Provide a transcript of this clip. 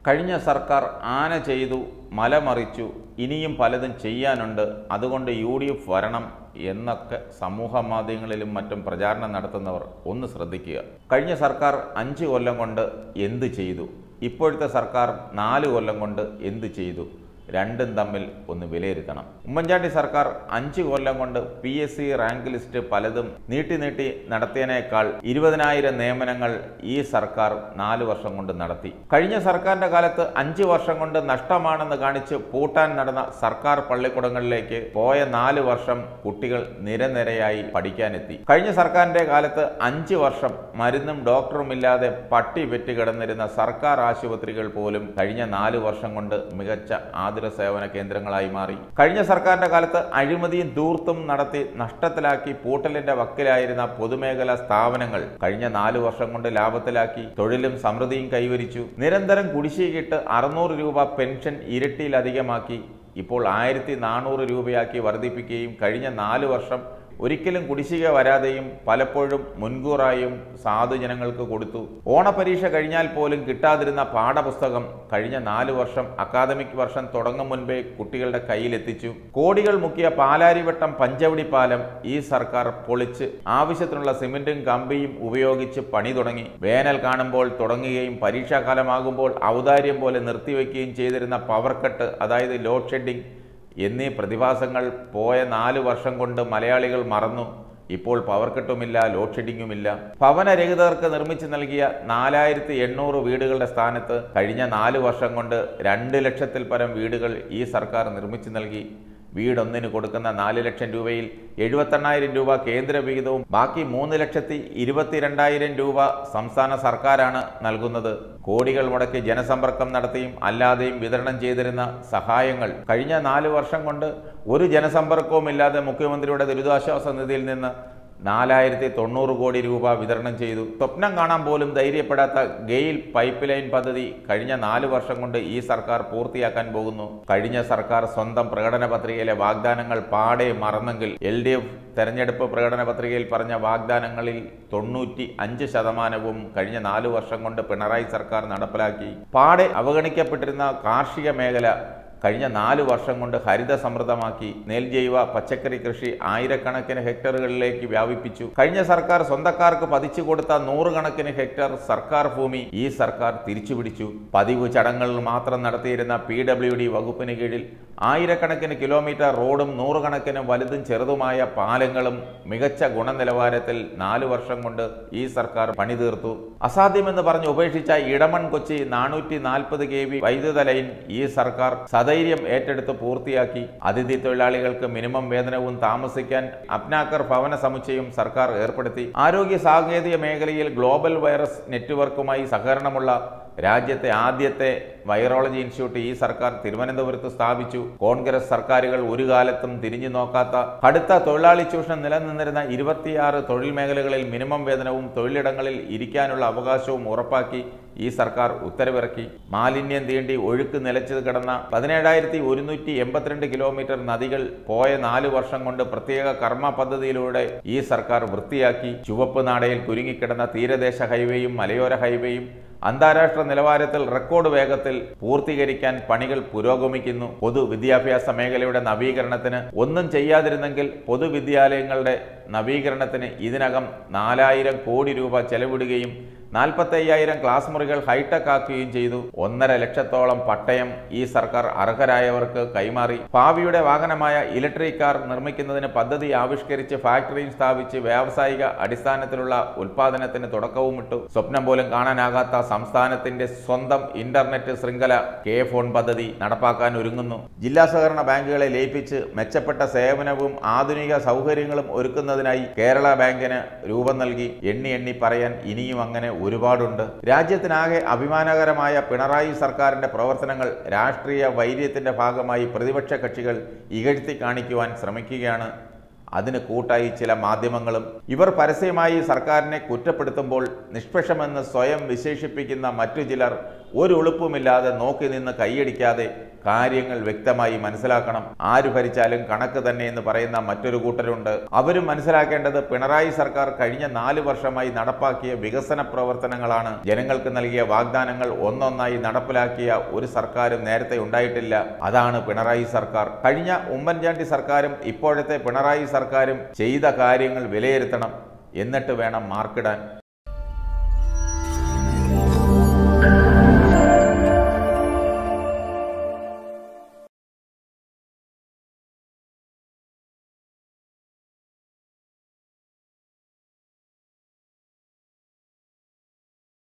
കഴിഞ്ഞ സർക്കാർ ആന ചെയ്തു മലമറിച്ചു ഇനിയും പലതും ചെയ്യാനുണ്ട് അതുകൊണ്ട് യു ഡി എഫ് വരണം എന്നൊക്കെ സമൂഹ മാധ്യമങ്ങളിലും മറ്റും പ്രചാരണം നടത്തുന്നവർ ഒന്ന് ശ്രദ്ധിക്കുക കഴിഞ്ഞ സർക്കാർ അഞ്ച് കൊല്ലം കൊണ്ട് എന്ത് ചെയ്തു ഇപ്പോഴത്തെ സർക്കാർ നാല് കൊല്ലം കൊണ്ട് എന്ത് ചെയ്തു രണ്ടും തമ്മിൽ ഒന്ന് വിലയിരുത്തണം ഉമ്മൻചാണ്ടി സർക്കാർ അഞ്ച് കൊല്ലം കൊണ്ട് P S C rank list പലതും നീട്ടി നീട്ടി നടത്തിയതിനേക്കാൾ ഇരുപതിനായിരം നിയമനങ്ങൾ ഈ സർക്കാർ നാല് വർഷം കൊണ്ട് നടത്തി കഴിഞ്ഞ സർക്കാരിന്റെ കാലത്ത് അഞ്ച് വർഷം കൊണ്ട് നഷ്ടമാണെന്ന് കാണിച്ച് പൂട്ടാൻ നടന്ന സർക്കാർ പള്ളിക്കൂടങ്ങളിലേക്ക് പോയ നാല് വർഷം കുട്ടികൾ നിരനിരയായി പഠിക്കാനെത്തി കഴിഞ്ഞ സർക്കാരിന്റെ കാലത്ത് അഞ്ച് വർഷം മരുന്നും ഡോക്ടറും ഇല്ലാതെ പട്ടി പെറ്റി കിടന്നിരുന്ന സർക്കാർ ആശുപത്രികൾ പോലും കഴിഞ്ഞ നാല് വർഷം കൊണ്ട് മികച്ച ആതുര സേവന കേന്ദ്രങ്ങളായി മാറി കഴിഞ്ഞ സർക്കാരിന്റെ കാലത്ത് അഴിമതിയും ദൂർത്തും നടത്തി നഷ്ടത്തിലാക്കി പൂട്ടലിന്റെ വക്കിലായിരുന്ന പൊതുമേഖലാ സ്ഥാപനങ്ങൾ കഴിഞ്ഞ നാല് വർഷം കൊണ്ട് ലാഭത്തിലാക്കി തൊഴിലും സമൃദ്ധിയും കൈവരിച്ചു നിരന്തരം കുടിശ്ശികയിട്ട് അറുന്നൂറ് രൂപ പെൻഷൻ ഇരട്ടിയിലധികമാക്കി ഇപ്പോൾ ആയിരത്തി നാനൂറ് രൂപയാക്കി വർദ്ധിപ്പിക്കുകയും കഴിഞ്ഞ നാല് വർഷം ഒരിക്കലും കുടിശ്ശിക വരാതെയും പലപ്പോഴും മുൻകൂറായും സാധുജനങ്ങൾക്ക് കൊടുത്തു ഓണപരീക്ഷ കഴിഞ്ഞാൽ പോലും കിട്ടാതിരുന്ന പാഠപുസ്തകം കഴിഞ്ഞ നാല് വർഷം അക്കാദമിക് വർഷം തുടങ്ങും മുൻപേ കുട്ടികളുടെ കയ്യിലെത്തിച്ചു കോടികൾ മുക്കിയ പാലാരിവട്ടം പഞ്ചവടി പാലം ഈ സർക്കാർ പൊളിച്ച് ആവശ്യത്തിനുള്ള സിമെന്റും കമ്പിയും ഉപയോഗിച്ച് പണി തുടങ്ങി വേനൽ കാണുമ്പോൾ തുടങ്ങുകയും പരീക്ഷാകാലമാകുമ്പോൾ ഔദാര്യം പോലെ നിർത്തിവെക്കുകയും ചെയ്തിരുന്ന പവർ കട്ട് അതായത് ലോഡ് ഷെഡിംഗ് എന്നീ പ്രതിഭാസങ്ങൾ പോയ നാല് വർഷം കൊണ്ട് മലയാളികൾ മറന്നു ഇപ്പോൾ പവർ കട്ടുമില്ല ലോഡ് ഷെഡിങ്ങുമില്ല ഭവനരഹിതർക്ക് നിർമ്മിച്ചു നൽകിയ നാലായിരത്തി എണ്ണൂറ് വീടുകളുടെ സ്ഥാനത്ത് കഴിഞ്ഞ നാല് വർഷം കൊണ്ട് രണ്ട് ലക്ഷത്തിൽ പരം വീടുകൾ ഈ സർക്കാർ നിർമ്മിച്ചു നൽകി വീടൊന്നിന് കൊടുക്കുന്ന നാല് ലക്ഷം രൂപയിൽ എഴുപത്തെണ്ണായിരം രൂപ കേന്ദ്ര വിഹിതവും ബാക്കി മൂന്ന് ലക്ഷത്തി ഇരുപത്തിരണ്ടായിരം രൂപ സംസ്ഥാന സർക്കാരാണ് നൽകുന്നത് കോടികൾ മുടക്കി ജനസമ്പർക്കം നടത്തിയും അല്ലാതെയും വിതരണം ചെയ്തിരുന്ന സഹായങ്ങൾ കഴിഞ്ഞ നാല് വർഷം കൊണ്ട് ഒരു ജനസമ്പർക്കവും ഇല്ലാതെ മുഖ്യമന്ത്രിയുടെ ദുരിതാശ്വാസ നിധിയിൽ നിന്ന് നാലായിരത്തി തൊണ്ണൂറ് കോടി രൂപ വിതരണം ചെയ്തു സ്വപ്നം കാണാൻ പോലും ധൈര്യപ്പെടാത്ത ഗെയിൽ പൈപ്പ് ലൈൻ പദ്ധതി കഴിഞ്ഞ നാല് വർഷം കൊണ്ട് ഈ സർക്കാർ പൂർത്തിയാക്കാൻ പോകുന്നു കഴിഞ്ഞ സർക്കാർ സ്വന്തം പ്രകടന പത്രികയിലെ വാഗ്ദാനങ്ങൾ പാടെ മറന്നെങ്കിൽ എൽ ഡി എഫ് തെരഞ്ഞെടുപ്പ് പ്രകടന പത്രികയിൽ പറഞ്ഞ വാഗ്ദാനങ്ങളിൽ തൊണ്ണൂറ്റി അഞ്ച് ശതമാനവും കഴിഞ്ഞ നാല് വർഷം കൊണ്ട് പിണറായി സർക്കാർ നടപ്പിലാക്കി പാടെ അവഗണിക്കപ്പെട്ടിരുന്ന കാർഷിക മേഖല കഴിഞ്ഞ നാല് വർഷം കൊണ്ട് ഹരിത സമൃദ്ധമാക്കി നെൽജൈവ പച്ചക്കറി കൃഷി ആയിരക്കണക്കിന് ഹെക്ടറുകളിലേക്ക് വ്യാപിപ്പിച്ചു കഴിഞ്ഞ സർക്കാർ സ്വന്തക്കാർക്ക് പതിച്ചു കൊടുത്ത നൂറുകണക്കിന് ഹെക്ടർ സർക്കാർ ഭൂമി ഈ സർക്കാർ തിരിച്ചുപിടിച്ചു പതിവ് ചടങ്ങുകൾ മാത്രം നടത്തിയിരുന്ന പി ഡബ്ല്യു ഡി വകുപ്പിന് കീഴിൽ ആയിരക്കണക്കിന് കിലോമീറ്റർ റോഡും നൂറുകണക്കിന് വലുതും ചെറുതുമായ പാലങ്ങളും മികച്ച ഗുണനിലവാരത്തിൽ നാല് വർഷം കൊണ്ട് ഈ സർക്കാർ പണിതീർത്തു അസാധ്യമെന്ന് പറഞ്ഞ് ഉപേക്ഷിച്ച ഇടമൺ കൊച്ചി നാനൂറ്റി നാൽപ്പത് കെ വി വൈദ്യുത ലൈൻ ഈ സർക്കാർ സധൈര്യം ഏറ്റെടുത്ത് പൂർത്തിയാക്കി അതിഥി തൊഴിലാളികൾക്ക് മിനിമം വേതനവും താമസിക്കാൻ അപ്നാക്കർ ഭവന സമുച്ചയം സർക്കാർ ഏർപ്പെടുത്തി ആരോഗ്യ സാങ്കേതിക മേഖലയിൽ ഗ്ലോബൽ വൈറസ് നെറ്റ്വർക്കുമായി സഹകരണമുള്ള രാജ്യത്തെ ആദ്യത്തെ വൈറോളജി ഇൻസ്റ്റിറ്റ്യൂട്ട് ഈ സർക്കാർ തിരുവനന്തപുരത്ത് സ്ഥാപിച്ചു കോൺഗ്രസ് സർക്കാരുകൾ ഒരു കാലത്തും തിരിഞ്ഞു നോക്കാത്ത കടുത്ത തൊഴിലാളി ചൂഷണം നിലനിന്നിരുന്ന ഇരുപത്തിയാറ് തൊഴിൽ മേഖലകളിൽ മിനിമം വേതനവും തൊഴിലിടങ്ങളിൽ ഇരിക്കാനുള്ള അവകാശവും ഉറപ്പാക്കി ഈ സർക്കാർ ഉത്തരവിറക്കി മാലിന്യം തീണ്ടി ഒഴുക്ക് നിലച്ചു കിടന്ന പതിനേഴായിരത്തി ഒരുന്നൂറ്റി എൺപത്തിരണ്ട് കിലോമീറ്റർ നദികൾ പോയ നാല് വർഷം കൊണ്ട് പ്രത്യേക കർമ്മ പദ്ധതിയിലൂടെ ഈ സർക്കാർ വൃത്തിയാക്കി ചുവപ്പ് നാടയിൽ കുരുങ്ങിക്കിടന്ന തീരദേശ ഹൈവേയും മലയോര ഹൈവേയും അന്താരാഷ്ട്ര നിലവാരത്തിൽ റെക്കോർഡ് വേഗത്തിൽ പൂർത്തീകരിക്കാൻ പണികൾ പുരോഗമിക്കുന്നു പൊതുവിദ്യാഭ്യാസ മേഖലയുടെ നവീകരണത്തിന് ഒന്നും ചെയ്യാതിരുന്നെങ്കിൽ പൊതുവിദ്യാലയങ്ങളുടെ നവീകരണത്തിന് ഇതിനകം നാലായിരം കോടി രൂപ ചെലവിടുകയും നാൽപ്പത്തയ്യായിരം ക്ലാസ് മുറികൾ ഹൈടെക് ആക്കുകയും ചെയ്തു ഒന്നര ലക്ഷത്തോളം പട്ടയം ഈ സർക്കാർ അർഹരായവർക്ക് കൈമാറി ഭാവിയുടെ വാഹനമായ ഇലക്ട്രിക് കാർ നിർമ്മിക്കുന്നതിന് പദ്ധതി ആവിഷ്കരിച്ച് ഫാക്ടറിയും സ്ഥാപിച്ച് വ്യാവസായിക അടിസ്ഥാനത്തിലുള്ള ഉൽപാദനത്തിന് തുടക്കവുമിട്ടു സ്വപ്നം പോലും കാണാനാകാത്ത സംസ്ഥാനത്തിന്റെ സ്വന്തം ഇന്റർനെറ്റ് ശൃംഖല കെ ഫോൺ പദ്ധതി നടപ്പാക്കാൻ ഒരുങ്ങുന്നു ജില്ലാ സഹകരണ ബാങ്കുകളെ ലയിപ്പിച്ച് മെച്ചപ്പെട്ട സേവനവും ആധുനിക സൗകര്യങ്ങളും ഒരുക്കുന്നതിനായി കേരള ബാങ്കിന് രൂപം നൽകി എണ്ണി എണ്ണി പറയാൻ ഇനിയും അങ്ങനെ ഒരുപാടുണ്ട് രാജ്യത്തിനാകെ അഭിമാനകരമായ പിണറായി സർക്കാരിന്റെ പ്രവർത്തനങ്ങൾ രാഷ്ട്രീയ വൈര്യത്തിന്റെ ഭാഗമായി പ്രതിപക്ഷ കക്ഷികൾ ഇകഴ്ത്തി കാണിക്കുവാൻ ശ്രമിക്കുകയാണ് അതിന് കൂട്ടായി ചില മാധ്യമങ്ങളും ഇവർ പരസ്യമായി സർക്കാരിനെ കുറ്റപ്പെടുത്തുമ്പോൾ നിഷ്പക്ഷമെന്ന് സ്വയം വിശേഷിപ്പിക്കുന്ന മറ്റു ചിലർ ഒരു ഉളുപ്പുമില്ലാതെ നോക്കി നിന്ന് കൈയടിക്കാതെ കാര്യങ്ങൾ വ്യക്തമായി മനസ്സിലാക്കണം ആര് ഭരിച്ചാലും കണക്ക് തന്നെ എന്ന് പറയുന്ന മറ്റൊരു കൂട്ടരുണ്ട് അവരും മനസ്സിലാക്കേണ്ടത് പിണറായി സർക്കാർ കഴിഞ്ഞ നാല് വർഷമായി നടപ്പാക്കിയ വികസന പ്രവർത്തനങ്ങളാണ് ജനങ്ങൾക്ക് നൽകിയ വാഗ്ദാനങ്ങൾ ഒന്നൊന്നായി നടപ്പിലാക്കിയ ഒരു സർക്കാരും നേരത്തെ ഉണ്ടായിട്ടില്ല അതാണ് പിണറായി സർക്കാർ കഴിഞ്ഞ ഉമ്മൻചാണ്ടി സർക്കാരും ഇപ്പോഴത്തെ പിണറായി സർക്കാരും ചെയ്ത കാര്യങ്ങൾ വിലയിരുത്തണം എന്നിട്ട് വേണം മാർക്കിടാൻ